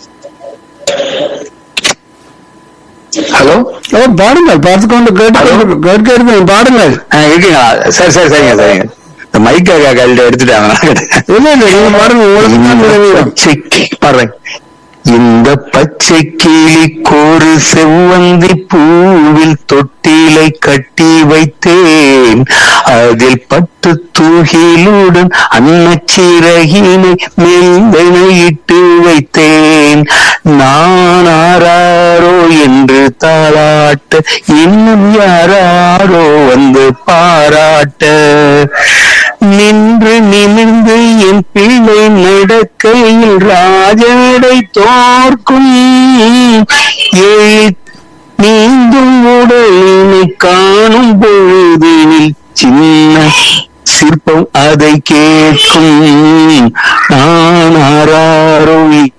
Hello ஓ பாடுங்கள் பார்த்துக்கொண்டு கேட்டுக்கொண்டு கேட்க இருக்கேன் பாடுங்கள் இருக்கீங்களா சரி சரி சரிங்க சரிங்க இந்த மைக்க கழட்டி எடுத்துட்டாங்க இல்ல இல்ல நீங்க பாடுங்க உங்களுக்கு தான் நிறைவேறும். பச்சை கி- பாடுறேன் இந்த பச்சை கிளி கோரு செவ்வந்தி பூவில் தொட்டிலை கட்டி வைத்தேன் அதில் பட்டு தூகிலுடன் அன்னச்சிறகினை மெல்தனையிட்டு வைத்தேன் நான் ஆராரோ என்று தாளாட்ட இன்னும் யாராரோ வந்து பாராட்ட நின்று நிமிர்ந்து என் பிள்ளை நடக்கையில் ராஜடை தோற்கும் ஏழி நீந்தும் உடலினை காணும் பொழுதினில் சின்ன சிற்பம் அதை கேட்கும் நான் ஆராரோ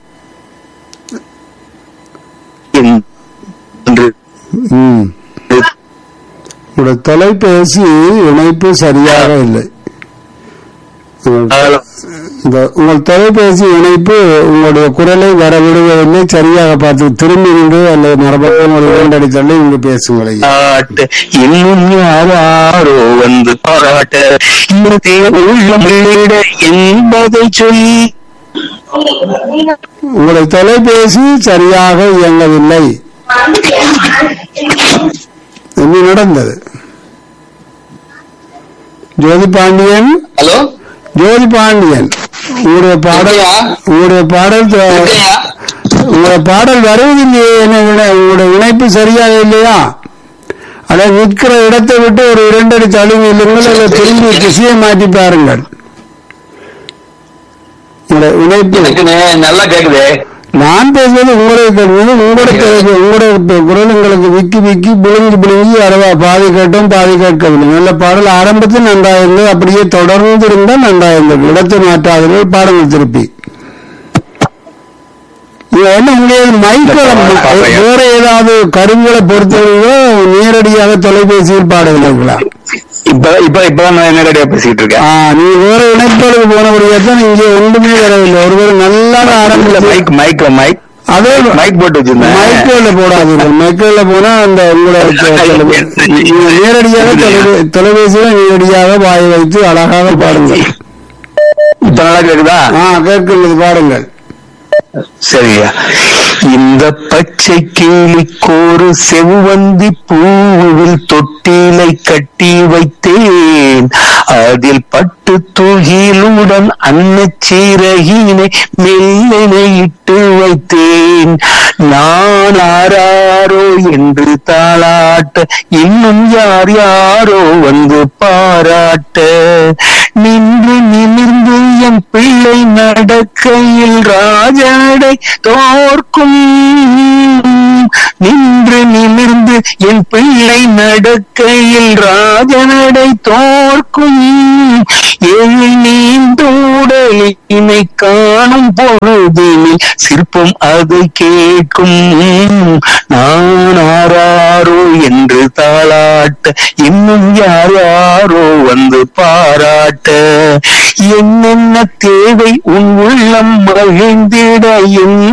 என்று ம். உங்களுடைய தொலைபேசி இணைப்பு சரியாக இல்லை உங்கள் இந்த உங்கள் தொலைபேசி இணைப்பு உங்களுடைய குரலை வரவிடுவதில்லை சரியாக பார்த்து திரும்பி நின்று அல்லது மரபக்கம் ஒரு இரண்டடி தள்ளி இங்கு பேசுங்கள் ஐயா. பாராட்ட இன்னும் யாராரோ வந்து பாராட்ட இன்னதே உள்ளமிட என்பதை சொல்லி உங்களுடைய தொலைபேசி சரியாக இயங்கவில்லை என்ன நடந்தது ஜோதி பாண்டியன் ஹலோ ஜோதி பாண்டியன் உங்களுடைய பாடல் இருக்கையா? உங்களுடைய பாடல் த- உங்களுடைய பாடல் வருவதில்லையே என்ன வினை- உங்களுடைய இணைப்பு சரியாக இல்லையா அட நிற்கிற இடத்தை விட்டு ஒரு இரண்டடி தழுவி இல்லைங்கள் அதை திரும்பி திசையை மாற்றி பாருங்கள் உங்களுடைய இணைப்பு எனக்கு நே- நல்லா கேக்குது நான் பேசுவது உங்களுடைய கேள்வி உங்களுடைய கேள்வி உங்களுடைய ப- குரல் உங்களுக்கு விக்கி விக்கி விழுங்கி விழுங்கி அளவா பாதி கேட்டோம் பாதி கேட்கவில்லை நல்ல பாடல் ஆரம்பத்தில் நன்றாயிருந்தது அப்படியே தொடர்ந்து இருந்தால் நன்றாயிருந்தது இடத்தை மாற்றாதீர்கள் பாடங்கள் திருப்பி இது என்ன உங்களுக்கு மைக்கில் வேற ஏதாவது கருவிகளை பொறுத்தவரையோ நேரடியாக தொலைபேசியில் பாடுகிறீர்களா இப்ப இப்ப இப்பதான் நான் நேரடியா பேசிட்டு இருக்கேன் ஆ, நீ வேற இணைப்புகளுக்கு போனபடியா தான் இங்கே ஒன்றுமே வரவில்லை ஒருவர் நல்லா இல்ல ஆரம்பிச்சு மைக் மைக் மைக் அதே மைக் போட்டு வச்சிருந்தேன் மைக்கேல போடாதீர்கள் மைக்கேல போனா அந்த உங்களுடைய நீங்க நேரடியாக தொலைபே- தொலைபேசியில நேரடியாக வாய் வைத்து அழகாக பாடுங்கள் இப்ப நல்லா கேக்குதா ஆ கேட்கிறது பாடுங்கள் சரியா இந்த பச்சை கிளிக்கோரு செவ்வந்தி பூவில் தொட்டிலை கட்டி வைத்தேன் அதில் பட்டு துகிலுடன் அன்னச்சீரகினை மெல்லனையிட்டு வைத்தேன் நான் ஆராரோ என்று தாளாட்ட இன்னும் யார் யாரோ வந்து பாராட்ட நின்று நிமிர்ந்து என் பிள்ளை நடக்கையில் ராஜடை தோற்கும் நின்று நிமிர்ந்து என் பிள்ளை நடக்கையில் ராஜனடை தோற்கும் ஏழை நீந்தோடலினை காணும் பொழுதினில் சிற்பம் அதை கேட்கும் நான் ஆராரோ என்று தாளாட்ட இன்னும் யார் யாரோ வந்து பாராட்ட என்னென்ன தேவை உன் உள்ளம் மகிழ்ந்திட என்